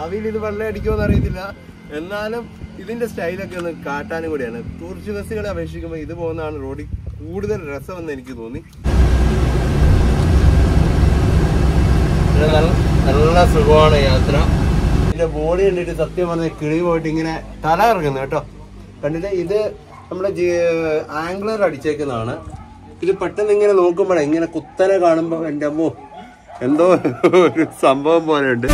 ഭാവിയിൽ ഇത് വെള്ളം അടിക്കുമെന്ന് അറിയത്തില്ല എന്നാലും ഇതിന്റെ സ്റ്റൈലൊക്കെ ഒന്ന് കാട്ടാനും കൂടിയാണ് ടൂറിസ്റ്റ് ബസ്സുകളെ അപേക്ഷിക്കുമ്പോൾ ഇത് പോകുന്നതാണ് റോഡിൽ കൂടുതൽ രസമെന്ന് എനിക്ക് തോന്നി ഇത് നല്ല നല്ല സുഖമാണ് യാത്ര ഇതിന്റെ ബോഡി കണ്ടിട്ട് സത്യം പറഞ്ഞ കിളി പോയിട്ട് ഇങ്ങനെ തല ഇറങ്ങുന്നു കേട്ടോ കണ്ടിട്ട് ഇത് നമ്മുടെ ആംഗ്ലർ അടിച്ചേക്കുന്നതാണ് ഇത് പെട്ടെന്ന് ഇങ്ങനെ നോക്കുമ്പോഴേ ഇങ്ങനെ കുത്തനെ കാണുമ്പോ എൻ്റെ അമ്മോ എന്തോ ഒരു സംഭവം പോലെ ഉണ്ട്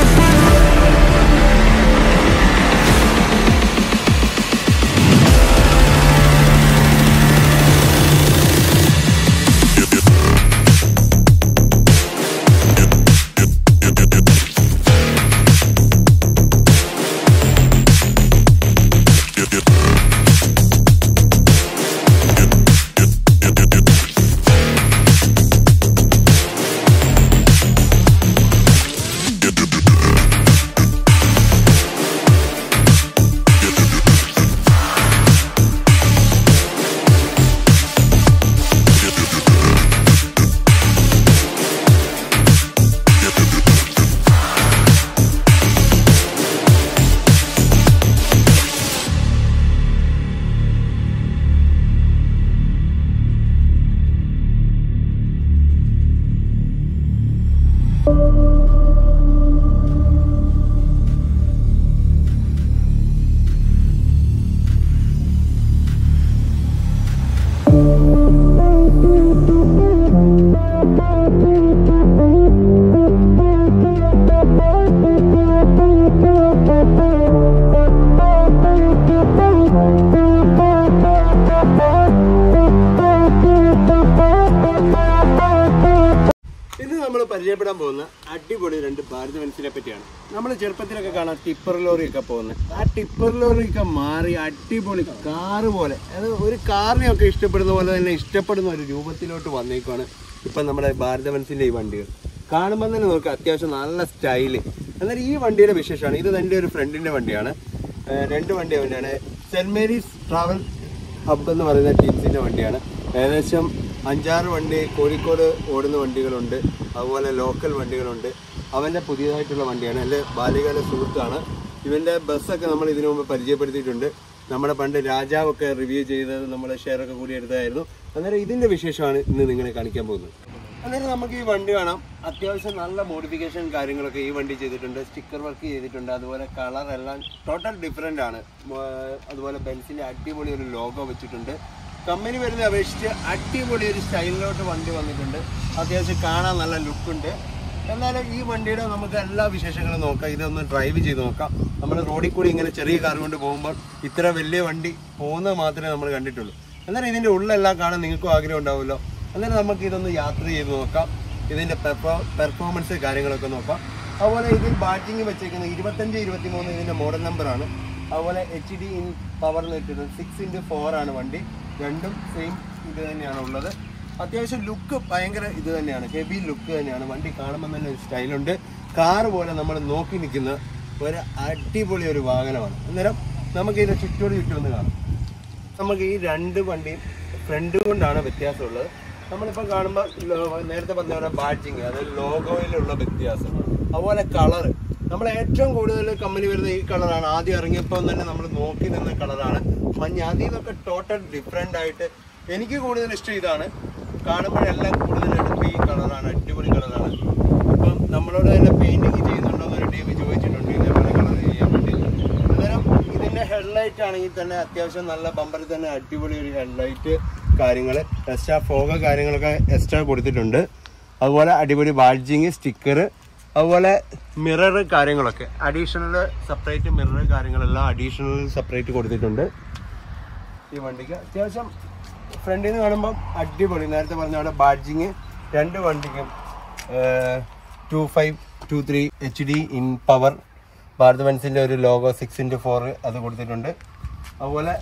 ഇന്ന് നമ്മൾ പരിചയപ്പെടാൻ പോകുന്ന അടിപൊളി രണ്ട് ഭാരത ബെൻസിനെ പറ്റിയാണ് നമ്മൾ ചെറുപ്പത്തിലൊക്കെ കാണാം ടിപ്പർ ലോറിയൊക്കെ പോകുന്നത് ആ ടിപ്പർ ലോറിയൊക്കെ മാറി അടിപൊളി കാറ് പോലെ അത് ഒരു കാറിനെയൊക്കെ ഇഷ്ടപ്പെടുന്ന പോലെ തന്നെ ഇഷ്ടപ്പെടുന്ന ഒരു രൂപത്തിലോട്ട് വന്നേക്കുവാണ് ഇപ്പം നമ്മുടെ ഭാരത ബെൻസിൻ്റെ ഈ വണ്ടികൾ കാണുമ്പോൾ തന്നെ നോക്കുക അത്യാവശ്യം നല്ല സ്റ്റൈല് എന്നാൽ ഈ വണ്ടിയുടെ വിശേഷമാണ് ഇത് എൻ്റെ ഒരു ഫ്രണ്ടിൻ്റെ വണ്ടിയാണ് ഏഹ് രണ്ട് വണ്ടി വണ്ടിയാണ് സെൻറ് മേരീസ് ട്രാവൽ ഹബ് എന്ന് പറയുന്ന ടീംസിൻ്റെ വണ്ടിയാണ് ഏകദേശം അഞ്ചാറ് വണ്ടി കോഴിക്കോട് ഓടുന്ന വണ്ടികളുണ്ട് അതുപോലെ ലോക്കൽ വണ്ടികളുണ്ട് അവൻ്റെ പുതിയതായിട്ടുള്ള വണ്ടിയാണ് എൻ്റെ ബാല്യകാല സുഹൃത്താണ് ഇവൻ്റെ ബസ്സൊക്കെ നമ്മൾ ഇതിനു മുമ്പ് പരിചയപ്പെടുത്തിയിട്ടുണ്ട് നമ്മുടെ പണ്ട് രാജാവൊക്കെ റിവ്യൂ ചെയ്തത് നമ്മൾ ഷെയറൊക്കെ കൂടി എടുത്തതായിരുന്നു അന്നേരം ഇതിൻ്റെ വിശേഷമാണ് ഇന്ന് നിങ്ങളെ കാണിക്കാൻ പോകുന്നത് അന്നേരം നമുക്ക് ഈ വണ്ടി കാണാം അത്യാവശ്യം നല്ല മോഡിഫിക്കേഷൻ കാര്യങ്ങളൊക്കെ ഈ വണ്ടി ചെയ്തിട്ടുണ്ട് സ്റ്റിക്കർ വർക്ക് ചെയ്തിട്ടുണ്ട് അതുപോലെ കളർ എല്ലാം ടോട്ടൽ ഡിഫറെൻ്റ് ആണ് മോ- അതുപോലെ ബെൻസിൻ്റെ അടിപൊളി ഒരു ലോഗോ വെച്ചിട്ടുണ്ട് കമ്പനി വരുന്ന അപേക്ഷിച്ച് അടിപൊളി ഒരു സ്റ്റൈലിലോട്ട് വണ്ടി വന്നിട്ടുണ്ട് അത്യാവശ്യം കാണാൻ നല്ല ലുക്കുണ്ട് എന്നാലും ഈ വണ്ടിയുടെ നമുക്ക് എല്ലാ വിശേഷങ്ങളും നോക്കാം ഇതൊന്ന് ഡ്രൈവ് ചെയ്ത് നോക്കാം നമ്മൾ റോഡിൽ കൂടി ഇങ്ങനെ ചെറിയ കാർ കൊണ്ട് പോകുമ്പോൾ ഇത്ര വലിയ വണ്ടി പോകുന്നത് മാത്രമേ നമ്മൾ കണ്ടിട്ടുള്ളൂ എന്നാലും ഇതിൻ്റെ ഉള്ളെല്ലാം കാണാൻ നിങ്ങൾക്കും ആഗ്രഹം ഉണ്ടാവുമല്ലോ അന്നേരം നമുക്ക് ഇതൊന്ന് യാത്ര ചെയ്ത് നോക്കാം ഇതിൻ്റെ പെർഫോമൻസ് കാര്യങ്ങളൊക്കെ നോക്കാം അതുപോലെ ഇതിൽ ബാറ്റിംഗ് വെച്ചേക്കുന്ന ഇരുപത്തഞ്ച് ഇരുപത്തി മൂന്ന് ഇതിൻ്റെ മോഡൽ നമ്പറാണ് അതുപോലെ എച്ച് ഡി ഇൻ പവർ എന്ന് ഇട്ടിട്ടുണ്ട് സിക്സ് ഇൻറ്റു ഫോർ ആണ് വണ്ടി രണ്ടും സെയിം ഇത് തന്നെയാണ് ഉള്ളത് അത്യാവശ്യം ലുക്ക് ഭയങ്കര ഇത് തന്നെയാണ് ഹെവി ലുക്ക് തന്നെയാണ് വണ്ടി കാണുമ്പോൾ തന്നെ ഒരു സ്റ്റൈലുണ്ട് കാറ് പോലെ നമ്മൾ നോക്കി നിൽക്കുന്ന ഒരു അടിപൊളി ഒരു വാഹനമാണ് അന്നേരം നമുക്ക് ഇതിൻ്റെ ചുറ്റോട് ചുറ്റുമെന്ന് കാണാം നമുക്ക് ഈ രണ്ട് വണ്ടിയും ഫ്രണ്ട് കൊണ്ടാണ് വ്യത്യാസമുള്ളത് നമ്മളിപ്പോൾ കാണുമ്പോൾ ലോ- നേരത്തെ പറഞ്ഞ പോലെ ബാഡ്ജിങ് അതായത് ലോഗോയിലുള്ള വ്യത്യാസം അതുപോലെ കളറ് നമ്മൾ ഏറ്റവും കൂടുതൽ കമ്പനി വരുന്ന ഈ കളറാണ് ആദ്യം ഇറങ്ങിയപ്പോൾ തന്നെ നമ്മൾ നോക്കി നിന്ന കളറാണ് മഞ്ഞ അതിൽ നിന്നൊക്കെ ടോട്ടൽ ഡിഫറെൻ്റ് ആയിട്ട് എനിക്ക് കൂടുതൽ ഇഷ്ടം ഇതാണ് കാണുമ്പോഴെല്ലാം കൂടുതൽ എടുപ്പ് ഈ കളറാണ് അടിപൊളി കളറാണ് ഇപ്പം നമ്മളോട് തന്നെ പെയിന്റിങ് ചെയ്യുന്നുണ്ടോ എന്നൊരു ടീം ചോദിച്ചിട്ടുണ്ട് ഇതേപോലെ കളർ ചെയ്യാൻ വേണ്ടി അന്നേരം ഇതിന്റെ ഹെഡ്ലൈറ്റ് ആണെങ്കിൽ തന്നെ അത്യാവശ്യം നല്ല ബമ്പറിൽ തന്നെ അടിപൊളി ഒരു ഹെഡ്ലൈറ്റ് കാര്യങ്ങൾ എക്സ്ട്രാ ഫോഗ കാര്യങ്ങളൊക്കെ എക്സ്ട്രാ കൊടുത്തിട്ടുണ്ട് അതുപോലെ അടിപൊളി ബാഡ്ജിങ് സ്റ്റിക്കർ അതുപോലെ മിറർ കാര്യങ്ങളൊക്കെ അഡീഷണൽ സെപ്പറേറ്റ് മിറർ കാര്യങ്ങളെല്ലാം അഡീഷണൽ സെപ്പറേറ്റ് കൊടുത്തിട്ടുണ്ട് ഈ വണ്ടിക്ക് അത്യാവശ്യം ഫ്രണ്ടിൽ നിന്ന് കാണുമ്പോൾ അടിപൊളി നേരത്തെ പറഞ്ഞ അവിടെ ബാഡ്ജിങ് രണ്ട് വണ്ടിക്കും two five two three H D in power Bharat ബെൻസിൻ്റെ ഒരു ലോഗോ സിക്സ് ഇൻറ്റു ഫോർ അത് കൊടുത്തിട്ടുണ്ട് അതുപോലെ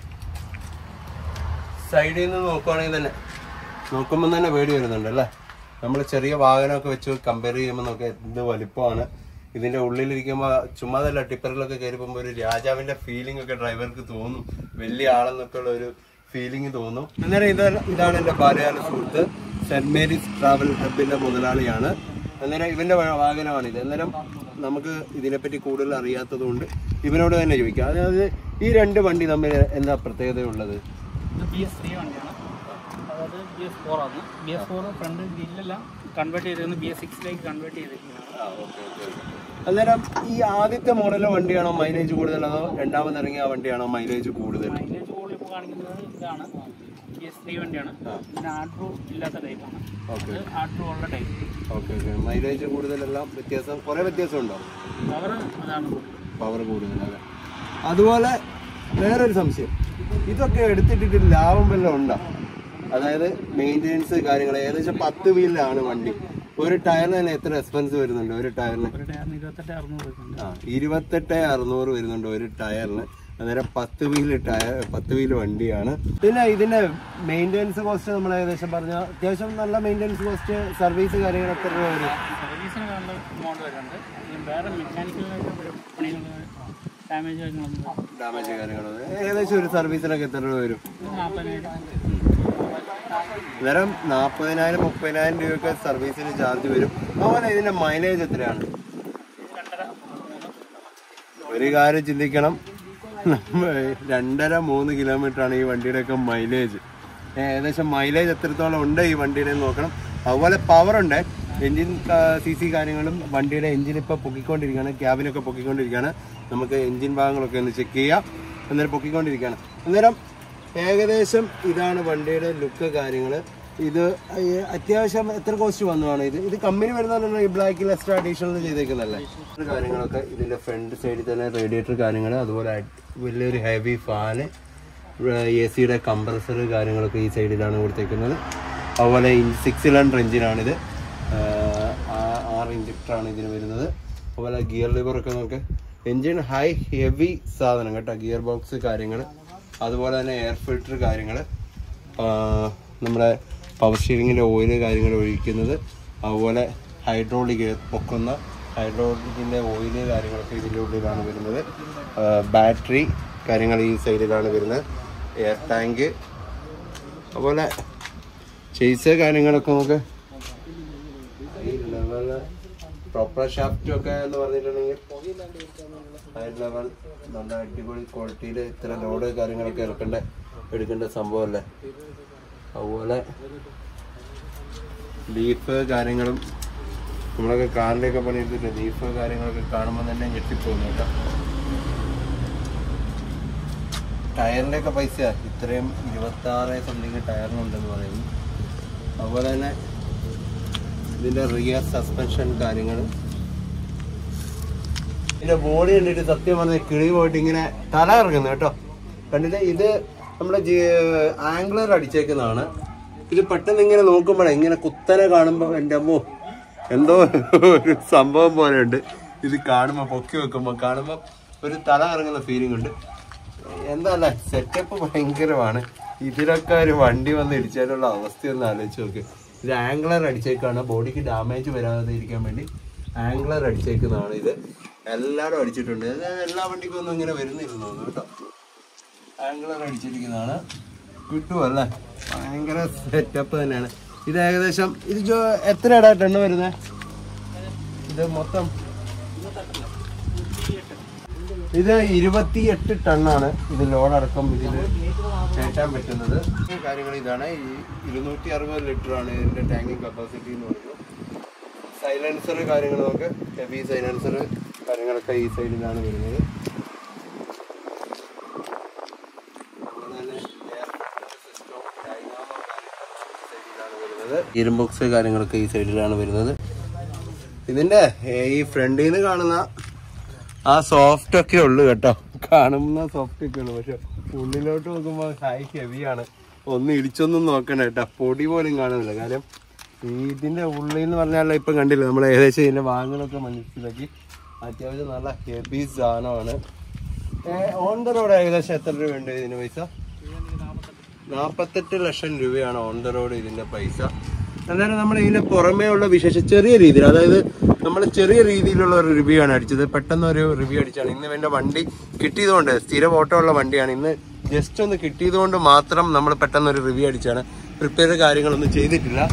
സൈഡിൽ നിന്ന് നോക്കുവാണെങ്കിൽ തന്നെ നോക്കുമ്പോൾ തന്നെ പേടി വരുന്നുണ്ട് അല്ലേ നമ്മൾ ചെറിയ വാഹനമൊക്കെ വെച്ച് കമ്പയർ ചെയ്യുമ്പോൾ നമുക്ക് എന്ത് വലിപ്പമാണ് ഇതിന്റെ ഉള്ളിലിരിക്കുമ്പോൾ ചുമ്മാതല്ല ടിപ്പറിലൊക്കെ കയറി പോകുമ്പോൾ ഒരു രാജാവിന്റെ ഫീലിംഗ് ഒക്കെ ഡ്രൈവർക്ക് തോന്നും വലിയ ആളെന്നൊക്കെ ഉള്ള ഒരു ഫീലിംഗ് തോന്നും അന്നേരം ഇത് ഇതാണ് എൻ്റെ ബാല്യകാല സുഹൃത്ത് സെന്റ് മേരീസ് ട്രാവൽ ഹബിന്റെ മുതലാളിയാണ് അന്നേരം ഇവന്റെ വാ- വാഹനമാണിത് അന്നേരം നമുക്ക് ഇതിനെപ്പറ്റി കൂടുതൽ അറിയാത്തത് കൊണ്ട് ഇവനോട് തന്നെ ചോദിക്കാം അതായത് ഈ രണ്ട് വണ്ടി തമ്മിൽ എന്താ പ്രത്യേകത ഉള്ളത് ഇത് ബി എസ് ത്രീ വണ്ടിയാണ് അതായത് ബി എസ് ഫോർ ആണ് ബി എസ് ഫോർ ഫ്രണ്ട് ഗ്രില്ലെല്ലാം കൺവേർട്ട് ചെയ്തിരുന്നു ബി എസ് സിക്സിലേക്ക് കൺവേർട്ട് ചെയ്തിരിക്കുന്നതാണ് അന്നേരം ഈ ആദ്യത്തെ മോഡലിലെ വണ്ടിയാണോ മൈലേജ് കൂടുതൽ അതോ രണ്ടാമത് ഇറങ്ങിയ ആ വണ്ടിയാണോ മൈലേജ് കൂടുതൽ മൈലേജ് കൂടുതൽ ഇപ്പോൾ കാണിക്കുന്നത് ഇതാണ് ബി എസ് ത്രീ വണ്ടിയാണ് പിന്നെ ആർട്രൂ ഇല്ലാത്ത ടൈപ്പാണ് ഓക്കെ ഇത് ആർട്രൂ ഉള്ള ടൈപ്പ് ഓക്കെ ഓക്കെ മൈലേജ് കൂടുതലെല്ലാം വ്യത്യാസം കുറേ വ്യത്യാസം ഉണ്ടോ പവർ അതാണ് കൂടുതൽ പവർ കൂടുതലല്ലേ അതുപോലെ വേറൊരു സംശയം ഇതൊക്കെ എടുത്തിട്ടിട്ട് ലാഭം വല്ലതും ഉണ്ടോ അതായത് മെയിൻ്റെനൻസ് കാര്യങ്ങൾ ഏകദേശം പത്ത് വീലിലാണ് വണ്ടി ഒരു ടയറിന് തന്നെ എത്ര എക്സ്പെൻസ് വരുന്നുണ്ട് ഒരു ടയറിന് ഒരു ടയറിന് ഇരുപത്തെട്ട് അറുന്നൂറ് വരുന്നുണ്ട് ആ ഇരുപത്തെട്ട് അറുന്നൂറ് വരുന്നുണ്ട് ഒരു ടയറിന് അന്നേരം പത്ത് വീല് ടയർ പത്ത് വീല് വണ്ടിയാണ് പിന്നെ ഇതിന്റെ മെയിൻ്റെനൻസ് കോസ്റ്റ് നമ്മൾ ഏകദേശം പറഞ്ഞ അത്യാവശ്യം നല്ല മെയിൻ്റെനൻസ് കോസ്റ്റ് സർവീസ് കാര്യങ്ങൾ എത്ര രൂപ വരും സർവീസിന് നല്ല എമൗണ്ട് വരുന്നുണ്ട് ഇനി വേറെ മെക്കാനിക്കലായിട്ട് പണികൾ ഡാമേജ് കാര്യങ്ങളൊന്നും വരും. ഡാമേജ് കാര്യങ്ങളൊന്നും ഏകദേശം ഒരു സർവീസിനൊക്കെ എത്ര രൂപ വരും ഇത് നാൽപ്പതിനായിരം അന്നേരം നാൽപ്പതിനായിരം മുപ്പതിനായിരം രൂപയൊക്കെ സർവീസിന് ചാർജ് വരും അതുപോലെ ഇതിന്റെ മൈലേജ് എത്രയാണ് രണ്ടര മൂന്ന് ഒരു കാര്യം ചിന്തിക്കണം നമ്മ രണ്ടര മൂന്ന് കിലോമീറ്റർ ആണ് ഈ വണ്ടിയുടെ ഒക്കെ മൈലേജ് ഏകദേശം മൈലേജ് എത്രത്തോളം ഉണ്ട് ഈ വണ്ടിയുടെ എന്ന് നോക്കണം അതുപോലെ പവർ ഉണ്ട് എഞ്ചിൻ സി സി കാര്യങ്ങളും വണ്ടിയുടെ എഞ്ചിൻ ഇപ്പോൾ പൊക്കിക്കൊണ്ടിരിക്കുകയാണ് ക്യാബിനൊക്കെ പൊക്കിക്കൊണ്ടിരിക്കുകയാണ് നമുക്ക് എഞ്ചിൻ ഭാഗങ്ങളൊക്കെ ഒന്ന് ചെക്ക് ചെയ്യാം അന്നേരം പൊക്കിക്കൊണ്ടിരിക്കുകയാണ് അന്നേരം ഏകദേശം ഇതാണ് വണ്ടിയുടെ ലുക്ക് കാര്യങ്ങൾ ഇത് ഈ അത്യാവശ്യം എത്ര കോസ്റ്റ് വന്നതാണ് ഇത് ഇത് കമ്പനി വരുന്നതല്ല ഈ ബ്ലാക്കിൽ എക്സ്ട്രാ അഡീഷണൽ ചെയ്തേക്കുന്നല്ലേ കാര്യങ്ങളൊക്കെ ഇതിന്റെ ഫ്രണ്ട് സൈഡിൽ തന്നെ റേഡിയേറ്റർ കാര്യങ്ങൾ അതുപോലെ അഡ് വലിയൊരു ഹെവി ഫാന് എ സിയുടെ കംപ്രസർ കാര്യങ്ങളൊക്കെ ഈ സൈഡിലാണ് കൊടുത്തേക്കുന്നത് അതുപോലെ സിക്സ് സിലിണ്ടർ എഞ്ചിനാണിത് ആറ് ഇഞ്ചക്ടറാണ് ഇതിന് വരുന്നത് അതുപോലെ ഗിയർ ലിവറൊക്കെ നമുക്ക് എഞ്ചിൻ ഹൈ ഹെവി സാധനം കേട്ടോ ഗിയർ ബോക്സ് കാര്യങ്ങൾ അതുപോലെ തന്നെ എയർ ഫിൽറ്റർ കാര്യങ്ങൾ നമ്മുടെ പവർ സ്റ്റിയറിങ്ങിൻ്റെ ഓയിൽ കാര്യങ്ങൾ ഒഴിക്കുന്നത് അതുപോലെ ഹൈഡ്രോളിക് പൊക്കുന്ന ഹൈഡ്രോളിക്കിൻ്റെ ഓയിൽ കാര്യങ്ങളൊക്കെ ഇതിൻ്റെ ഉള്ളിലാണ് വരുന്നത് ബാറ്ററി കാര്യങ്ങൾ ഈ സൈഡിലാണ് വരുന്നത് എയർ ടാങ്ക് അതുപോലെ ചെയ്സ് കാര്യങ്ങളൊക്കെ നമുക്ക് ഈ ലെവല് പ്രോപ്പർ ഷാഫ്റ്റും ഒക്കെ എന്ന് പറഞ്ഞിട്ടുണ്ടെങ്കിൽ ഹൈ ലെവൽ നല്ല അടിപൊളി ക്വാളിറ്റിയിൽ ഇത്ര ലോഡ് കാര്യങ്ങളൊക്കെ ഇറക്കേണ്ട എടുക്കേണ്ട സംഭവമല്ലേ അതുപോലെ ലീഫ് കാര്യങ്ങളും നമ്മളൊക്കെ കാറിൻ്റെയൊക്കെ പണിയെടുത്തിട്ട് ലീഫ് കാര്യങ്ങളൊക്കെ കാണുമ്പോൾ തന്നെ ഞെട്ടിപ്പോകുന്നു കേട്ടോ ടയറിൻ്റെ ഒക്കെ പൈസ ഇത്രയും ഇരുപത്തി ആറ് സംതിങ് ടയറിനുണ്ടെന്ന് പറയുന്നു അതുപോലെ തന്നെ ഇതിൻ്റെ റിയർ സസ്പെൻഷൻ കാര്യങ്ങൾ ഇതിന്റെ ബോഡി കണ്ടിട്ട് സത്യം പറഞ്ഞ കിളി പോയിട്ട് ഇങ്ങനെ തല ഇറങ്ങുന്നു കേട്ടോ കണ്ടിട്ട് ഇത് നമ്മുടെ ആംഗ്ലർ അടിച്ചേക്കുന്നതാണ് ഇത് പെട്ടെന്ന് ഇങ്ങനെ നോക്കുമ്പോഴേ ഇങ്ങനെ കുത്തനെ കാണുമ്പോൾ എൻ്റെ അമ്മോ എന്തോ ഒരു സംഭവം പോലെ ഉണ്ട് ഇത് കാണുമ്പോൾ പൊക്കി വെക്കുമ്പോൾ കാണുമ്പോൾ ഒരു തല ഇറങ്ങുന്ന ഫീലിംഗ് ഉണ്ട് എന്തല്ല സെറ്റപ്പ് ഭയങ്കരമാണ് ഇതിലൊക്കെ ഒരു വണ്ടി വന്ന് ഇടിച്ചാലുള്ള അവസ്ഥയൊന്ന് ആലോചിച്ച് നോക്ക് ഇത് ആംഗ്ലർ അടിച്ചേക്കാണ് ബോഡിക്ക് ഡാമേജ് വരാതെ ഇരിക്കാൻ വേണ്ടി ആംഗ്ലർ അടിച്ചേക്കുന്നതാണ് ഇത് എല്ലാവരും അടിച്ചിട്ടുണ്ട് ഇത് എല്ലാ വണ്ടിക്കും ഒന്നും ഇങ്ങനെ വരുന്നില്ലെന്ന് തോന്നുന്നു കേട്ടോ ആംഗ്ലർ അടിച്ചിരിക്കുന്നതാണ് കിട്ടുമല്ലേ ഭയങ്കര സെറ്റപ്പ് തന്നെയാണ് ഇത് ഏകദേശം ഇത് ജോ എത്രയാടാ ടണ്ണ് വരുന്നത് ഇത് മൊത്തം ഇത് ഇരുപത്തിയെട്ട് ടണ്ണാണ് ഇത് ലോഡടക്കം ഇതിൽ കയറ്റാൻ പറ്റുന്നത് കാര്യങ്ങൾ ഇതാണ് ഈ ഇരുന്നൂറ്റി അറുപത് ലിറ്റർ ആണ് ഇതിന്റെ ടാങ്കിങ് കപ്പാസിറ്റി എന്ന് പറയുന്നത് സൈലൻസർ കാര്യങ്ങൾ നമുക്ക് ഹെവി സൈലൻസർ കാര്യങ്ങളൊക്കെ ഈ സൈഡിലാണ് വരുന്നത് ഗിയറിംഗ് ബോക്സ് കാര്യങ്ങളൊക്കെ ഈ സൈഡിലാണ് വരുന്നത് ഇതിന്റെ ഏ, ഈ ഫ്രണ്ടിൽ നിന്ന് കാണുന്ന ആ സോഫ്റ്റ് ഒക്കെ ഉള്ളു കേട്ടോ കാണുന്ന സോഫ്റ്റ് ഒക്കെ ഉള്ളു പക്ഷെ ഉള്ളിലോട്ട് നോക്കുമ്പോൾ ഹൈ ഹെവിയാണ് ഒന്ന് ഇടിച്ചൊന്നും നോക്കണ്ട കേട്ടോ പൊടി പോലും കാണുന്നില്ല കാര്യം ഈ ഇതിന്റെ ഉള്ളിൽ എന്ന് പറഞ്ഞാൽ ഇപ്പം കണ്ടില്ല നമ്മൾ ഏകദേശം ഇതിന്റെ ഭാഗങ്ങളൊക്കെ മനസ്സിലാക്കി അത്യാവശ്യം നല്ല ഹെവി സാധനമാണ് ഓൺ ദ റോഡ് ഏകദേശം എത്ര രൂപയുണ്ട് ഇതിന് പൈസ നാൽപ്പത്തെട്ട് ലക്ഷം രൂപയാണ് ഓൺ ദ റോഡ് ഇതിന്റെ പൈസ എന്നാലും നമ്മൾ ഇതിന്റെ പുറമേ ഉള്ള വിശേഷം ചെറിയ രീതിയിൽ അതായത് നമ്മൾ ചെറിയ രീതിയിലുള്ള ഒരു റിവ്യൂ ആണ് അടിച്ചത് പെട്ടെന്ന് ഒരു റിവ്യൂ അടിച്ചാണ് ഇന്ന് ഇവന്റെ വണ്ടി കിട്ടിയതുകൊണ്ട് സ്ഥിരം ഓട്ടോ ഉള്ള വണ്ടിയാണ് ഇന്ന് ജസ്റ്റ് ഒന്ന് കിട്ടിയതുകൊണ്ട് മാത്രം നമ്മൾ പെട്ടെന്ന് ഒരു റിവ്യൂ അടിച്ചാണ് പ്രിപ്പയർ കാര്യങ്ങളൊന്നും ചെയ്തിട്ടില്ല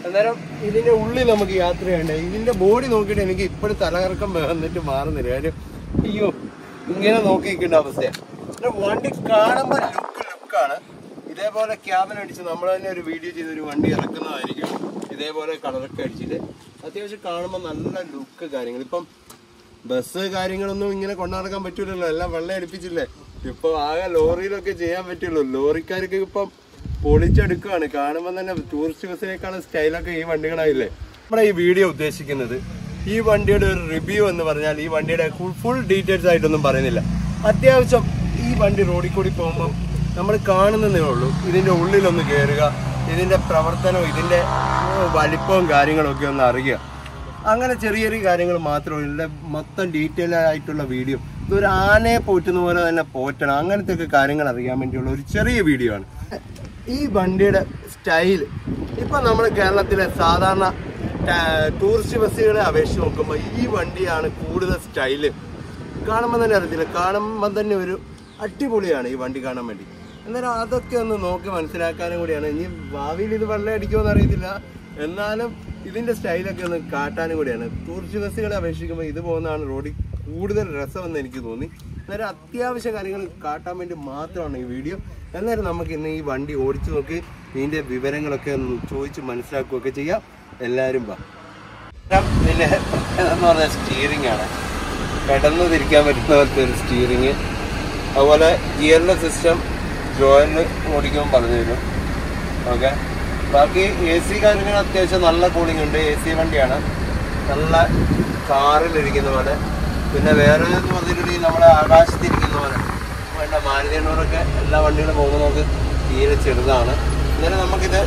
അന്നേരം ഇതിന്റെ ഉള്ളിൽ നമുക്ക് യാത്ര ചെയ്യണ്ടേ ഇതിന്റെ ബോഡി നോക്കിയിട്ട് എനിക്ക് ഇപ്പോഴും തലകറക്കം വന്നിട്ട് മാറുന്നില്ല കാര്യം അയ്യോ ഇങ്ങനെ നോക്കി നിൽക്കേണ്ട അവസ്ഥയാണ് പിന്നെ വണ്ടി കാണുമ്പോൾ ലുക്ക് ലുക്കാണ് ഇതേപോലെ ക്യാബിൻ അടിച്ച് നമ്മൾ തന്നെ ഒരു വീഡിയോ ചെയ്ത് ഒരു വണ്ടി ഇറക്കുന്നതായിരിക്കും ഇതേപോലെ കളറൊക്കെ അടിച്ചിട്ട് അത്യാവശ്യം കാണുമ്പോൾ നല്ല ലുക്ക് കാര്യങ്ങൾ ഇപ്പം ബസ് കാര്യങ്ങളൊന്നും ഇങ്ങനെ കൊണ്ടു നടക്കാൻ പറ്റൂലല്ലോ എല്ലാം വെള്ളം അടിപ്പിച്ചില്ലേ ഇപ്പൊ ആകെ ലോറിയിലൊക്കെ ചെയ്യാൻ പറ്റുള്ളൂ ലോറിക്കാർക്ക് ഇപ്പം പൊളിച്ചെടുക്കുകയാണ് കാണുമ്പോൾ തന്നെ ടൂറിസ്റ്റ് ബസ്സിനേക്കാളും സ്റ്റൈലൊക്കെ ഈ വണ്ടികളായില്ലേ നമ്മുടെ ഈ വീഡിയോ ഉദ്ദേശിക്കുന്നത് ഈ വണ്ടിയുടെ ഒരു റിവ്യൂ എന്ന് പറഞ്ഞാൽ ഈ വണ്ടിയുടെ ഫുൾ ഡീറ്റെയിൽസ് ആയിട്ടൊന്നും പറയുന്നില്ല അത്യാവശ്യം ഈ വണ്ടി റോഡിൽ കൂടി പോകുമ്പോൾ നമ്മൾ കാണുന്നതേ ഉള്ളൂ ഇതിന്റെ ഉള്ളിലൊന്ന് കയറുക ഇതിന്റെ പ്രവർത്തനവും ഇതിന്റെ ഏഹ്, വലിപ്പവും കാര്യങ്ങളൊക്കെ ഒന്ന് അറിയുക അങ്ങനെ ചെറിയ ചെറിയ കാര്യങ്ങൾ മാത്രമേ ഉള്ളൂ ഇതിന്റെ മൊത്തം ഡീറ്റെയിൽ ആയിട്ടുള്ള വീഡിയോ ഇതൊരു ആനയെ പോറ്റുന്ന പോലെ തന്നെ പോറ്റണം അങ്ങനത്തെ ഒക്കെ കാര്യങ്ങൾ അറിയാൻ വേണ്ടിയുള്ള ഒരു ചെറിയ വീഡിയോ ആണ് ഈ വണ്ടിയുടെ സ്റ്റൈൽ ഇപ്പൊ നമ്മുടെ കേരളത്തിലെ സാധാരണ ടാ- ടൂറിസ്റ്റ് ബസ്സുകളെ അപേക്ഷിച്ച് നോക്കുമ്പോൾ ഈ വണ്ടിയാണ് കൂടുതൽ സ്റ്റൈല് കാണുമ്പോൾ തന്നെ അറിയത്തില്ല കാണുമ്പോൾ തന്നെ ഒരു അടിപൊളിയാണ് ഈ വണ്ടി കാണാൻ വേണ്ടി അന്നേരം അതൊക്കെ ഒന്ന് നോക്കി മനസ്സിലാക്കാനും കൂടിയാണ് ഇനി ഭാവിയിൽ ഇത് വെള്ളം അടിക്കുമോ അറിയത്തില്ല എന്നാലും ഇതിന്റെ സ്റ്റൈലൊക്കെ ഒന്ന് കാട്ടാനും കൂടിയാണ് ടൂറിസ്റ്റ് ബസ്സുകളെ അപേക്ഷിക്കുമ്പോൾ ഇത് പോകുന്നതാണ് റോഡിൽ കൂടുതൽ രസമെന്ന് എനിക്ക് തോന്നി അന്നേരം അത്യാവശ്യ കാര്യങ്ങൾ കാട്ടാൻ വേണ്ടി മാത്രമാണ് ഈ വീഡിയോ അന്നേരം നമുക്ക് ഇന്ന് ഈ വണ്ടി ഓടിച്ചു നോക്കി ഇതിന്റെ വിവരങ്ങളൊക്കെ ഒന്ന് ചോദിച്ച് മനസ്സിലാക്കുകയൊക്കെ ചെയ്യാം എല്ലാവരും വാ ഇതിന്റെ പ്രത്യേകത എന്ന് പറഞ്ഞാൽ സ്റ്റിയറിംഗ് ആണ് പെട്ടെന്ന് തിരിക്കാൻ പറ്റുന്ന പോലത്തെ ഒരു സ്റ്റിയറിംഗ് അതുപോലെ ഗിയറിന്റെ സിസ്റ്റം ജോയിന് ഓടിക്കുമ്പോൾ പറഞ്ഞു തരും ഓക്കെ ബാക്കി എ സി കാര്യങ്ങൾ അത്യാവശ്യം നല്ല കൂളിംഗ് ഉണ്ട് എ സി വണ്ടിയാണ് നല്ല കാറിലിരിക്കുന്ന പോലെ പിന്നെ വേറെ എന്ന് പറഞ്ഞിട്ടുണ്ടെങ്കിൽ നമ്മുടെ ആകാശത്തിരിക്കുന്ന പോലെ വേണ്ട മാരുതി എണ്ണൂറൊക്കെ എല്ലാ വണ്ടികളും പോകുമ്പോൾ നമുക്ക് തീരെ ചെറുതാണ് എന്നാലും നമുക്കിത്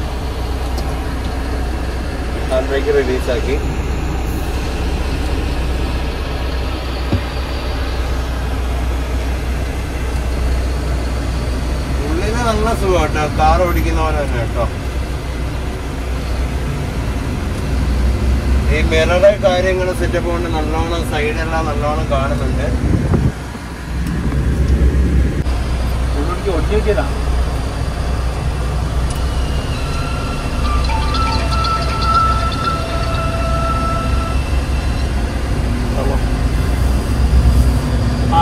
ഹാൻഡ് ബ്രേക്ക് റിലീസാക്കി ഉള്ളില് നല്ല സുഖം കേട്ടോ കാർ ഓടിക്കുന്ന പോലെ തന്നെ കേട്ടോ ഈ മിററെ കാര്യങ്ങൾ സെറ്റപ്പ് കൊണ്ട് നല്ലോണം സൈഡെല്ലാം നല്ലോണം കാണുന്നുണ്ട് ഉള്ളിലേക്ക് ഒട്ടി വെച്ചതാ ആ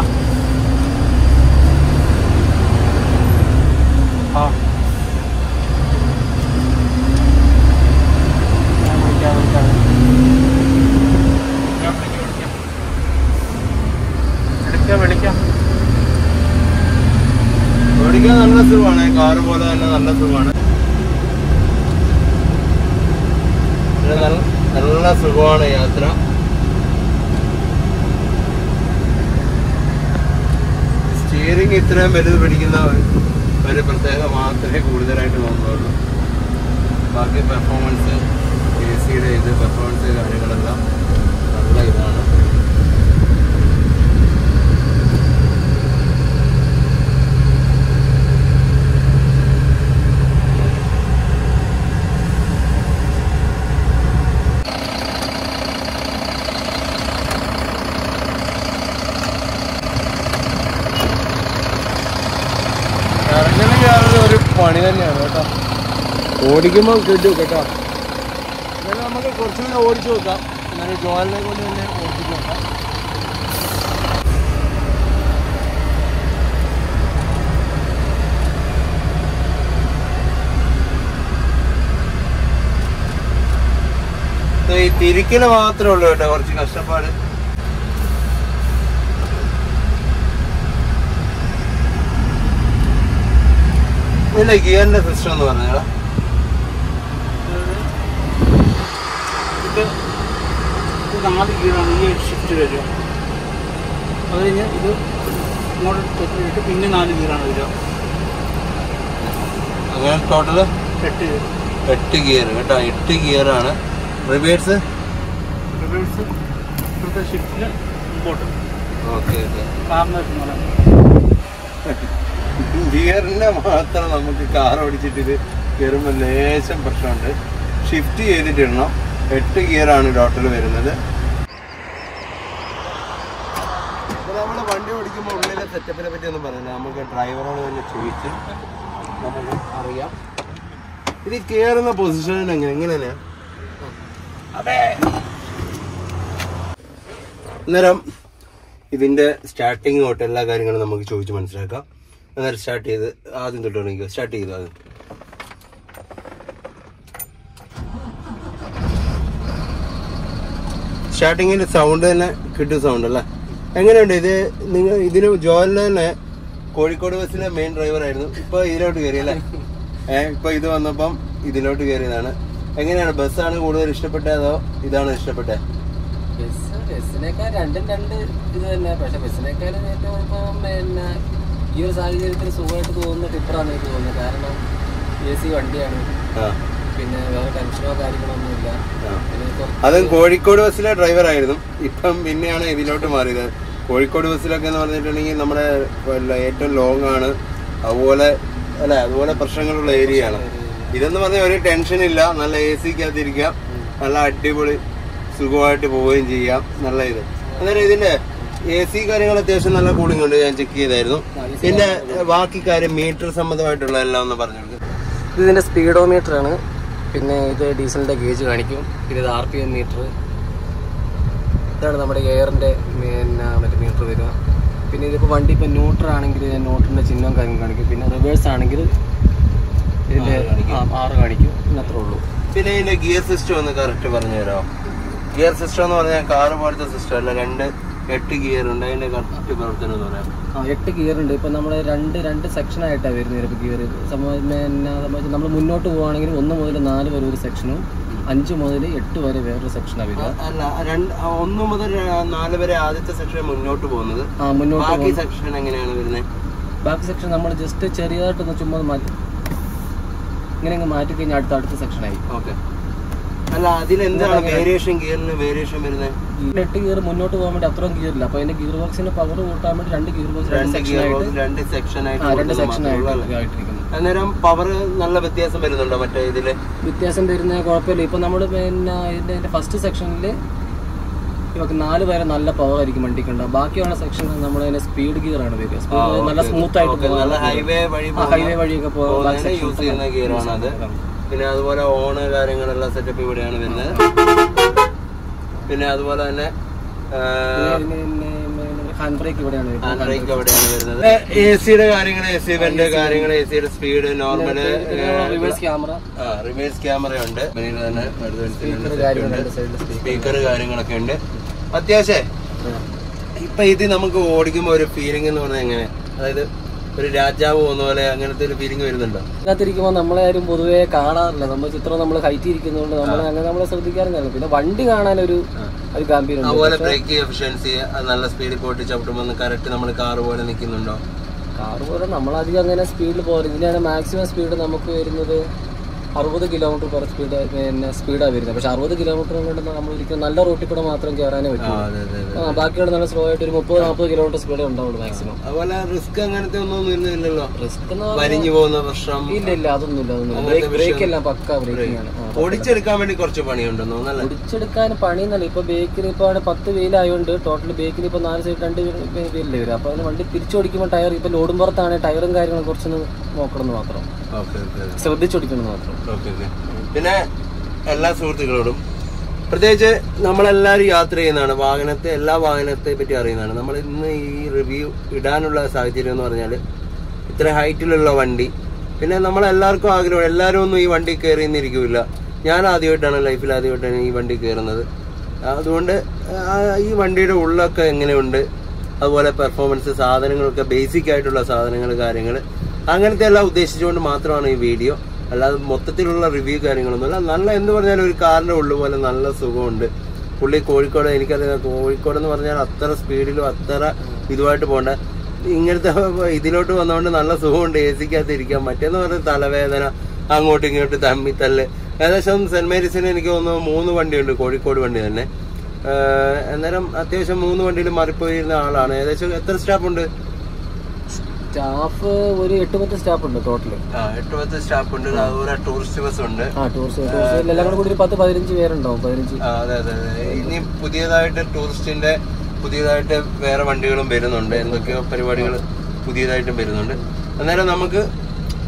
ആ ഞാൻ വിളിക്കാം വിളിക്കാം ഞാൻ വിളിക്കാം വിളിക്കാം വിളിക്കാം വിളിക്കാം ഓടിക്കാൻ നല്ല സുഖമാണ് കാറ് പോലെ തന്നെ നല്ല സുഖമാണ് ഇത് നല്ല- നല്ല സുഖമാണ് യാത്ര സ്റ്റിയറിംഗ് ഇത്രയും വലുത് പിടിക്കുന്ന ഒരു- ഒരു പ്രത്യേകത മാത്രമേ കൂടുതലായിട്ട് നോക്കുള്ളൂ ബാക്കി പെർഫോമൻസ് എ സിയുടെ ഇത് പെർഫോമൻസ് കാര്യങ്ങളെല്ലാം നല്ല ഇതാണ് ഇറങ്ങലും കയറുന്നത് ഒരു പണി തന്നെയാണ് കേട്ടോ ഓടിക്കുമ്പോൾ കിട്ടും കേട്ടോ എന്നാലും നമുക്ക് കുറച്ചുകൂടെ ഓടിച്ചു നോക്കാം എന്നാലും ജോലിനെ കൊണ്ട് തന്നെ ഓടിച്ചു നോക്കാം ഇത് ഈ തിരിക്കല് മാത്രമേ ഉള്ളൂ കേട്ടോ കുറച്ച് കഷ്ടപ്പാട് ഇതിന്റെ ഗിയറിന്റെ സിസ്റ്റം എന്ന് പറഞ്ഞാൽ ഇത് ഇത് നാല് ഗിയറാണ് ഈ ഷിഫ്റ്റ് വരിക അത് കഴിഞ്ഞ് ഇത് ഇങ്ങോട്ട് തെറ്റിട്ട് പിന്നെ നാല് ഗിയറാണ് വരിക അങ്ങനെ ടോട്ടല് എട്ട് ഗിയർ എട്ട് ഗിയർ കേട്ടോ എട്ട് ഗിയറാണ് റിവേഴ്സ് റിവേഴ്സ് ഇപ്പോഴത്തെ ഷിഫ്റ്റിന് മുമ്പോട്ട് ഓക്കെ ഓക്കെ കാറിന് പോലെ ഗിയറിന്റെ മാത്രം നമുക്ക് കാർ ഓടിച്ചിട്ട് ഇത് കയറുമ്പോൾ ലേശം പ്രശ്നമുണ്ട് ഷിഫ്റ്റ് ചെയ്തിട്ടിടണം എട്ട് ഗിയറാണ് ടോട്ടൽ വരുന്നത് നമ്മൾ വണ്ടി ഓടിക്കുമ്പോൾ ഉള്ളിലെ സെറ്റപ്പിനെ പറ്റി ഒന്നും പറയുന്നത് നമുക്ക് ഡ്രൈവറോട് തന്നെ ചോദിച്ച് നമുക്ക് അറിയാം ഇത് കേറുന്ന പൊസിഷൻ എങ്ങനെ എങ്ങനെയാ അന്നേരം ഇതിന്റെ സ്റ്റാർട്ടിങ് തൊട്ട് എല്ലാ കാര്യങ്ങളും നമുക്ക് ചോദിച്ച് മനസ്സിലാക്കാം അന്നേരം സ്റ്റാർട്ട് ചെയ്ത് ആദ്യം തൊട്ട് തുടങ്ങിക്കോ സ്റ്റാർട്ട് ചെയ്തു ആദ്യം സ്റ്റാർട്ടിങ്ങിൽ സൗണ്ട് തന്നെ കിട്ടും സൗണ്ട് അല്ലേ എങ്ങനെയുണ്ട് ഇത് നിങ്ങൾ ഇതിന് ജോലിന് തന്നെ കോഴിക്കോട് ബസ്സിലെ മെയിൻ ഡ്രൈവർ ആയിരുന്നു ഇപ്പൊ ഇതിലോട്ട് കയറി അല്ലേ ഏഹ് ഇപ്പൊ ഇത് വന്നപ്പം ഇതിലോട്ട് കയറിയതാണ് എങ്ങനെയാണ് ബസ്സാണ് കൂടുതൽ ഇഷ്ടപ്പെട്ടത് അതോ ഇതാണ് ഇഷ്ടപ്പെട്ടത് ബസ് ബസ്സിനേക്കാൾ രണ്ടും രണ്ട് ഇത് തന്നെ പക്ഷെ ബസ്സിനേക്കാളും ഏറ്റവും ഇപ്പം പിന്നെ ഈ ഒരു സാഹചര്യത്തിൽ സുഖമായിട്ട് തോന്നുന്ന ടിപ്പറാണ് എനിക്ക് തോന്നുന്നത് കാരണം എ സി വണ്ടിയാണ് ആ പിന്നെ വേറെ ടെൻഷനോ കാര്യങ്ങളോ ഒന്നുമില്ല ആ. പിന്നെ കുറച്ച് അതും കോഴിക്കോട് ബസ്സിലെ ഡ്രൈവർ ആയിരുന്നു ഇപ്പം പിന്നെയാണ് ഇതിലോട്ട് മാറിയത് കോഴിക്കോട് ബസ്സിലൊക്കെ എന്ന് പറഞ്ഞിട്ടുണ്ടെങ്കിൽ നമ്മുടെ വല്ല ഏറ്റവും ലോങ് ആണ് അതുപോലെ അല്ലെ അതുപോലെ പ്രശ്നങ്ങളുള്ള ഏരിയ ആണ് ഇതെന്ന് പറഞ്ഞാൽ ഒരു ടെൻഷൻ ഇല്ല നല്ല എ സിക്കകത്തിരിക്കാം നല്ല അടിപൊളി സുഖമായിട്ട് പോവുകയും ചെയ്യാം നല്ല ഇത് അന്നേരം ഇതിന്റെ എ സി കാര്യങ്ങൾ അത്യാവശ്യം നല്ല കൂളിംഗ് ഉണ്ട് ഞാൻ ചെക്ക് ചെയ്തായിരുന്നു പിന്നെ ബാക്കി കാര്യം മീറ്റർ സംബന്ധമായിട്ടുള്ള എല്ലാം ഒന്ന് പറഞ്ഞു കൊടുക്കും ഇത് ഇതിന്റെ സ്പീഡോമീറ്റർ ആണ് പിന്നെ ഇത് ഡീസലിന്റെ ഗേജ് കാണിക്കും പിന്നെ ഇത് ആർ പി എം മീറ്റർ ഇതാണ് നമ്മുടെ എയറിന്റെ പിന്നെ മറ്റേ മീറ്റർ വരിക പിന്നെ ഇതിപ്പോൾ വണ്ടി ഇപ്പോൾ ന്യൂട്രൽ ആണെങ്കിൽ ന്യൂട്രലിന്റെ ചിഹ്നവും കാര്യം കാണിക്കും പിന്നെ റിവേഴ്സ് ആണെങ്കിൽ ഇതിന്റെ ആ, ആറ് കാണിക്കും പിന്നെ അത്രേ ഉള്ളൂ പിന്നെ ഇതിന്റെ ഗിയർ സിസ്റ്റം ഒന്ന് കറക്റ്റ് പറഞ്ഞു തരാമോ ഗിയർ സിസ്റ്റം എന്ന് പറഞ്ഞാൽ കാറ് പോലത്തെ സിസ്റ്റം അല്ല രണ്ട് എട്ട് ഗിയർ ഉണ്ട് അതിന്റെ കറക്റ്റ് പ്രവർത്തനം എന്ന് പറയാം ആ എട്ട് ഗിയർ ഉണ്ട് ഇപ്പം നമ്മൾ രണ്ട് രണ്ട് സെക്ഷൻ ആയിട്ടാണ് വരുന്നത് ഇപ്പോൾ ഗിയർ സംബന്ധിച്ച് നമ്മൾ മുന്നോട്ട് പോവുകയാണെങ്കിൽ ഒന്ന് മുതൽ നാല് വരെ ഒരു സെക്ഷനും അഞ്ച് മുതൽ എട്ട് വരെ വേറൊരു സെക്ഷനാണ് വരിക അല്ല രണ്ട് ആ, ഒന്ന് മുതൽ ആ, നാല് വരെ ആദ്യത്തെ സെക്ഷൻ മുന്നോട്ട് പോകുന്നത് ആ മുന്നോട്ട് ബാക്കി സെക്ഷൻ എങ്ങനെയാണ് വരുന്നത് ബാക്കി സെക്ഷൻ നമ്മൾ ജസ്റ്റ് ചെറിയതായിട്ടൊന്ന് ചുമ്മാ ഒന്ന് മാറ്റി ഇങ്ങനെ അങ്ങ് മാറ്റി കഴിഞ്ഞാൽ അടുത്ത അടുത്ത സെക്ഷനായി ഓക്കെ അല്ല അതിലെന്താണ് വേരിയേഷൻ ഗിയറിന് വേരിയേഷൻ വരുന്നത് എട്ട് ഗിയർ മുന്നോട്ട് പോകാൻ വേണ്ടി അത്രയും ഗിയർ ഇല്ല അപ്പോൾ അതിന്റെ ഗിയർ ബോക്സിന്റെ പവർ കൂട്ടാൻ വേണ്ടി രണ്ട് ഗിയർ ബോക്സ് രണ്ട് രണ്ട് സെക്ഷൻ ഗിയർ ആയിട്ട് രണ്ട് സെക്ഷൻ ആയിട്ട് ആ രണ്ട് കൊടുക്കുന്നത് സെക്ഷൻ മാത്രമേ ഉള്ളൂ ആയിട്ട് അല്ലേ? ആയിട്ടിരിക്കുന്നു അന്നേരം പവർ നല്ല വ്യത്യാസം വരുന്നുണ്ടോ മറ്റേ ഇതില് വ്യത്യാസം വരുന്ന കുഴപ്പമില്ല ഇപ്പൊ നമ്മൾ പിന്നെ ഇതിന്റെ ഫസ്റ്റ് സെക്ഷനിൽ ഇവക്ക് നാല് വരെ നല്ല പവർ ആയിരിക്കും വണ്ടിക്ക് ഉണ്ടാവും ബാക്കിയുള്ള സെക്ഷൻ നമ്മൾ അതിന്റെ സ്പീഡ് ഗിയർ ആണ് വരിക സ്പീഡ് നല്ല സ്മൂത്ത് ആയിട്ട് ഓക്കെ, നല്ല ഹൈവേ വഴി ഹൈവേ വഴിയൊക്കെ പോകാൻ യൂസ് ചെയ്യുന്ന ഗിയറാണ് അത് പിന്നെ അതുപോലെ ഓണ് കാര്യങ്ങളെല്ലാം സെറ്റപ്പ് ഇവിടെയാണ് വരുന്നത് പിന്നെ അതുപോലെ തന്നെ ഹാൻഡ് ബ്രേക്ക് ഇവിടെയാണ് വരുന്നത്. ഹാൻഡ് ബ്രേക്ക് എവിടെയാണ് വരുന്നത് എ സിയുടെ കാര്യങ്ങൾ എ സി വെന്റ് കാര്യങ്ങൾ എ സിയുടെ speed normal reverse camera reverse camera ഉണ്ട് പിന്നീട് തന്നെ കാര്യങ്ങൾ രണ്ട് സൈഡിൽ സ്പീക്കർ സ്പീക്കർ കാര്യങ്ങളൊക്കെ ഉണ്ട് അത്യാവശ്യം ഇപ്പൊ ഇത് നമുക്ക് ഓടിക്കുമ്പോ ഒരു ഫീലിംഗ് എന്ന് പറഞ്ഞാൽ എങ്ങനെ അതായത് ഒരു രാജാവ് പോകുന്ന പോലെ അങ്ങനത്തെ ഒരു ഫീലിംഗ് വരുന്നുണ്ടോ ഇതിനകത്തിരിക്കുമ്പോൾ നമ്മളെ ആരും പൊതുവേ കാണാറില്ല നമ്മൾ ചിത്രം നമ്മൾ ഹൈറ്റ് ഇരിക്കുന്നതുകൊണ്ട് നമ്മൾ അങ്ങനെ നമ്മളെ ശ്രദ്ധിക്കാറില്ല പിന്നെ വണ്ടി കാണാൻ ഒരു ഒരു ഗാംഭീര്യം അതുപോലെ ബ്രേക്ക് എഫിഷ്യൻസി നല്ല സ്പീഡിൽ പോയിട്ട് ചവിട്ടുമ്പോൾ കറക്റ്റ് നമ്മൾ കാർ പോലെ നിൽക്കുന്നുണ്ടോ കാറ് പോലെ നമ്മളധികം അങ്ങനെ സ്പീഡിൽ പോകരുത് ഇതിനാണ് മാക്സിമം സ്പീഡ് നമുക്ക് വരുന്നത് അറുപത് കിലോമീറ്റർ പെർ സ്പീഡ് പിന്നെ സ്പീഡാണ് വരുന്നത് പക്ഷെ അറുപത് കിലോമീറ്റർ കൊണ്ട് നമ്മൾ ഒരിക്കലും നല്ല റൂട്ടിൽ കൂടെ മാത്രം കയറാനേ പറ്റൂ അതെ അതെ അതെ ആ ബാക്കിയുള്ള നല്ല സ്ലോ ആയിട്ട് ഒരു മുപ്പത് നാൽപ്പത് കിലോമീറ്റർ സ്പീഡേ ഉണ്ടാവുള്ളൂ മാക്സിമം അതുപോലെ റിസ്ക് അങ്ങനത്തെ ഒന്നും വരുന്നില്ലല്ലോ റിസ്ക് എന്ന് പറഞ്ഞാൽ വലിഞ്ഞു പോകുന്ന പ്രശ്നം ഇല്ല ഇല്ല അതൊന്നുമില്ല അതൊന്നുമില്ല ബ്രേക്ക് ബ്രേക്ക് എല്ലാം പക്ക ബ്രേക്കിംഗ് ആണ് ആ. ഓടിച്ചെടുക്കാൻ വേണ്ടി കുറച്ച് പണിയുണ്ടെന്ന് തോന്നല്ലേ പിടിച്ചെടുക്കാൻ പണിയെന്നല്ല ഇപ്പൊ ബേക്കിൽ ഇപ്പൊ ആണ് പത്ത് വെയിലായതുകൊണ്ട് ടോട്ടൽ ബേക്കിൽ ഇപ്പൊ നാല് സൈഡ് രണ്ട് വെയിലല്ലേ വരും അപ്പൊ അതിന് വണ്ടി തിരിച്ചോടിക്കുമ്പോൾ ടയർ ഇപ്പൊ ലോഡും പുറത്താണ് ടയറും കാര്യങ്ങളും കുറച്ചൊന്ന് നോക്കണം എന്ന് മാത്രം ഓക്കെ ഓക്കെ ശ്രദ്ധിച്ചോടിക്കണം എന്ന് മാത്രം ഓക്കെ ഓക്കെ പിന്നെ എല്ലാ സുഹൃത്തുക്കളോടും പ്രത്യേകിച്ച് നമ്മളെല്ലാവരും യാത്ര ചെയ്യുന്നതാണ് വാഹനത്തെ എല്ലാ വാഹനത്തെ പറ്റി അറിയുന്നതാണ് നമ്മൾ ഇന്ന് ഈ റിവ്യൂ ഇടാനുള്ള സാഹചര്യം എന്ന് പറഞ്ഞാൽ ഇത്ര ഹൈറ്റിലുള്ള വണ്ടി പിന്നെ നമ്മളെല്ലാവർക്കും ആഗ്രഹം എല്ലാവരും ഒന്നും ഈ വണ്ടി കയറിയെന്നിരിക്കില്ല ഞാൻ ആദ്യമായിട്ടാണ് ലൈഫിൽ ആദ്യമായിട്ടാണ് ഈ വണ്ടി കയറുന്നത് അതുകൊണ്ട് ആ ഈ വണ്ടിയുടെ ഉള്ളൊക്കെ എങ്ങനെയുണ്ട് അതുപോലെ പെർഫോമൻസ് സാധനങ്ങളൊക്കെ ബേസിക് ആയിട്ടുള്ള സാധനങ്ങൾ കാര്യങ്ങൾ അങ്ങനത്തെ എല്ലാം ഉദ്ദേശിച്ചുകൊണ്ട് മാത്രമാണ് ഈ വീഡിയോ അല്ലാതെ മൊത്തത്തിലുള്ള റിവ്യൂ കാര്യങ്ങളൊന്നുമല്ല നല്ല എന്ത് പറഞ്ഞാലും ഒരു കാറിന്റെ ഉള്ളു പോലെ നല്ല സുഖമുണ്ട് പുള്ളി കോഴിക്കോട് എനിക്കറിയാം കോഴിക്കോട് എന്ന് പറഞ്ഞാൽ അത്ര സ്പീഡിലും അത്ര ഇതുമായിട്ട് പോകണ്ട ഇങ്ങനത്തെ ഇതിലോട്ട് വന്നതുകൊണ്ട് നല്ല സുഖമുണ്ട് എ സിക്കകത്ത് ഇരിക്കാൻ മറ്റേന്ന് പറഞ്ഞാൽ തലവേദന അങ്ങോട്ടും ഇങ്ങോട്ടും തമ്മിത്തല്ല് ഏകദേശം സെന്റ് മേരീസിന് എനിക്ക് തോന്നുന്നു മൂന്ന് വണ്ടിയുണ്ട് കോഴിക്കോട് വണ്ടി തന്നെ ഏഹ് അന്നേരം അത്യാവശ്യം മൂന്ന് വണ്ടിയിൽ മാറിപ്പോയിരുന്ന ആളാണ് ഏകദേശം എത്ര സ്റ്റാഫ് ഉണ്ട് സ്റ്റാഫ് ഒരു എട്ട് പത്ത് സ്റ്റാഫ് ഉണ്ട് ടോട്ടൽ ആ എട്ട് പത്ത് സ്റ്റാഫ് ഉണ്ട് അതുപോലെ ടൂറിസ്റ്റ് ബസ് ഉണ്ട് ആ ടൂറിസ്റ്റ് ടൂറിസ്റ്റ് എല്ലാം കൂടി ഒരു പത്ത് പതിനഞ്ച് പേരുണ്ടാവും പതിനഞ്ച് ആ, അതെ അതെ അതെ ഇനി പുതിയതായിട്ട് ടൂറിസ്റ്റിന്റെ പുതിയതായിട്ട് വേറെ വണ്ടികളും വരുന്നുണ്ട് എന്തൊക്കെയോ പരിപാടികൾ പുതിയതായിട്ടും വരുന്നുണ്ട് അന്നേരം നമുക്ക്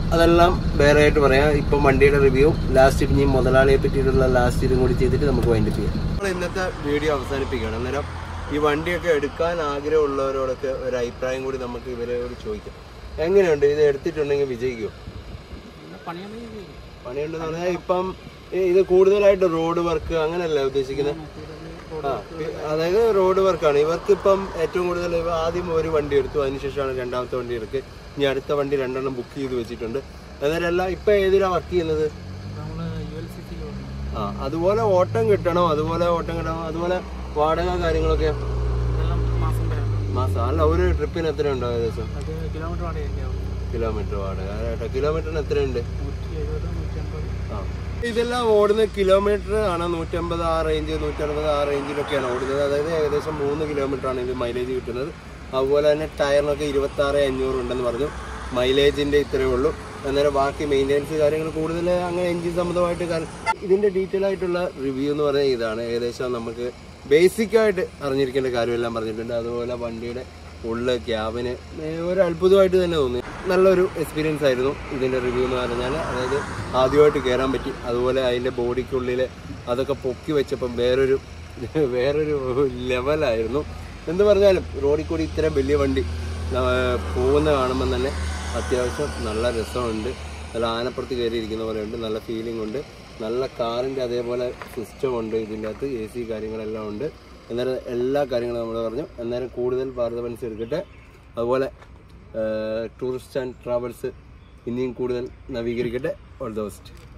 അതെല്ലാം വേറെ ആയിട്ട് പറയാം ഇപ്പം വണ്ടിയുടെ റിവ്യൂ ലാസ്റ്റ് ഇനി മുതലാളിയെ പറ്റിയിട്ടുള്ള ലാസ്റ്റ് ഇതും കൂടി ചെയ്തിട്ട് നമുക്ക് വൈൻഡപ്പ് ചെയ്യാം നമ്മൾ ഇന്നത്തെ വീഡിയോ അവസാനിപ്പിക്കുകയാണ് അന്നേരം ഈ വണ്ടിയൊക്കെ എടുക്കാൻ ആഗ്രഹമുള്ളവരോടൊക്കെ ഒരു അഭിപ്രായം കൂടി നമുക്ക് ഇവരോട് ചോദിക്കാം എങ്ങനെയുണ്ട് ഇത് എടുത്തിട്ടുണ്ടെങ്കിൽ വിജയിക്കുമോ പിന്നെ പണിയാണെങ്കിൽ പണിയുണ്ടെന്ന് പറഞ്ഞാൽ ഇപ്പം ഈ- ഇത് കൂടുതലായിട്ട് റോഡ് വർക്ക് അങ്ങനെയല്ല ഉദ്ദേശിക്കുന്നത് ആ, പി- അതായത് റോഡ് വർക്കാണ് ഇവർക്ക് ഇപ്പം ഏറ്റവും കൂടുതൽ ഇവ ആദ്യം ഒരു വണ്ടി എടുത്തു അതിനുശേഷമാണ് രണ്ടാമത്തെ വണ്ടി എടുക്കുക ഇനി അടുത്ത വണ്ടി രണ്ടെണ്ണം ബുക്ക് ചെയ്ത് വെച്ചിട്ടുണ്ട് അന്നേരം എല്ലാം ഇപ്പം ഏതിലാണ് വർക്ക് ചെയ്യുന്നത് നമ്മൾ യു എൽ സി സി ആ അതുപോലെ ഓട്ടം കിട്ടണം അതുപോലെ ഓട്ടം കിട്ടണം അതുപോലെ വാടക കാര്യങ്ങളൊക്കെ ഇതെല്ലാം മാസം വരാം മാസം അല്ല ഒരു ട്രിപ്പിന് എത്ര ഉണ്ടോ ഏകദേശം അത് കിലോമീറ്റർ വാടകയൊക്കെ ആവും കിലോമീറ്റർ വാടക കേട്ടോ കിലോമീറ്ററിന് എത്രയുണ്ട് നൂറ്റി എഴുപത് നൂറ്റി അമ്പത് ആ. ഇതെല്ലാം ഓടുന്ന കിലോമീറ്റർ ആണ് നൂറ്റമ്പത് ആ റേഞ്ച് നൂറ്ററുപത് ആ റേഞ്ചിലൊക്കെയാണ് ഓടുന്നത് അതായത് ഏകദേശം മൂന്ന് കിലോമീറ്റർ ആണ് ഇത് മൈലേജ് കിട്ടുന്നത് അതുപോലെ തന്നെ ടയറിനൊക്കെ ഇരുപത്തി ആറ് അഞ്ഞൂറ് ഉണ്ടെന്ന് പറഞ്ഞു മൈലേജിന്റെ ഇത്രയേ ഉള്ളൂ അന്നേരം ബാക്കി മെയിൻ്റെനൻസ് കാര്യങ്ങൾ കൂടുതൽ അങ്ങനെ എഞ്ചിൻ സംബന്ധമായിട്ട് കാര്യം ഇതിന്റെ ഡീറ്റെയിൽ ആയിട്ടുള്ള റിവ്യൂ എന്ന് പറഞ്ഞാൽ ഇതാണ് ഏകദേശം നമുക്ക് ബേസിക് ആയിട്ട് അറിഞ്ഞിരിക്കേണ്ട കാര്യമെല്ലാം പറഞ്ഞിട്ടുണ്ട് അതുപോലെ വണ്ടിയുടെ ഉള്ള ക്യാബിന് ഒരു അത്ഭുതമായിട്ട് തന്നെ തോന്നി നല്ലൊരു എക്സ്പീരിയൻസ് ആയിരുന്നു ഇതിൻ്റെ റിവ്യൂ എന്ന് പറഞ്ഞാൽ അതായത് ആദ്യമായിട്ട് കയറാൻ പറ്റി അതുപോലെ അതിൻ്റെ ബോഡിക്കുള്ളിൽ അതൊക്കെ പൊക്കി വെച്ചപ്പം വേറൊരു വേറൊരു ലെവലായിരുന്നു എന്ത് പറഞ്ഞാലും റോഡിൽ കൂടി ഇത്രയും വലിയ വണ്ടി ആ, പോകുന്ന കാണുമ്പം തന്നെ അത്യാവശ്യം നല്ല രസമുണ്ട് നല്ല ആനപ്പുറത്ത് കയറി ഇരിക്കുന്ന പോലെ ഉണ്ട് നല്ല ഫീലിംഗ് ഉണ്ട് നല്ല കാറിൻ്റെ അതേപോലെ സിസ്റ്റം ഉണ്ട് ഇതിൻ്റെ അകത്ത് എ സി കാര്യങ്ങളെല്ലാം ഉണ്ട് അന്നേരം എല്ലാ കാര്യങ്ങളും നമ്മൾ പറഞ്ഞു അന്നേരം കൂടുതൽ ഭാരതവൻസ് എടുക്കട്ടെ അതുപോലെ ടൂറിസ്റ്റ് ആൻഡ് ട്രാവൽസ് ഇനിയും കൂടുതൽ നവീകരിക്കട്ടെ ഓൾ ദ ബെസ്റ്റ്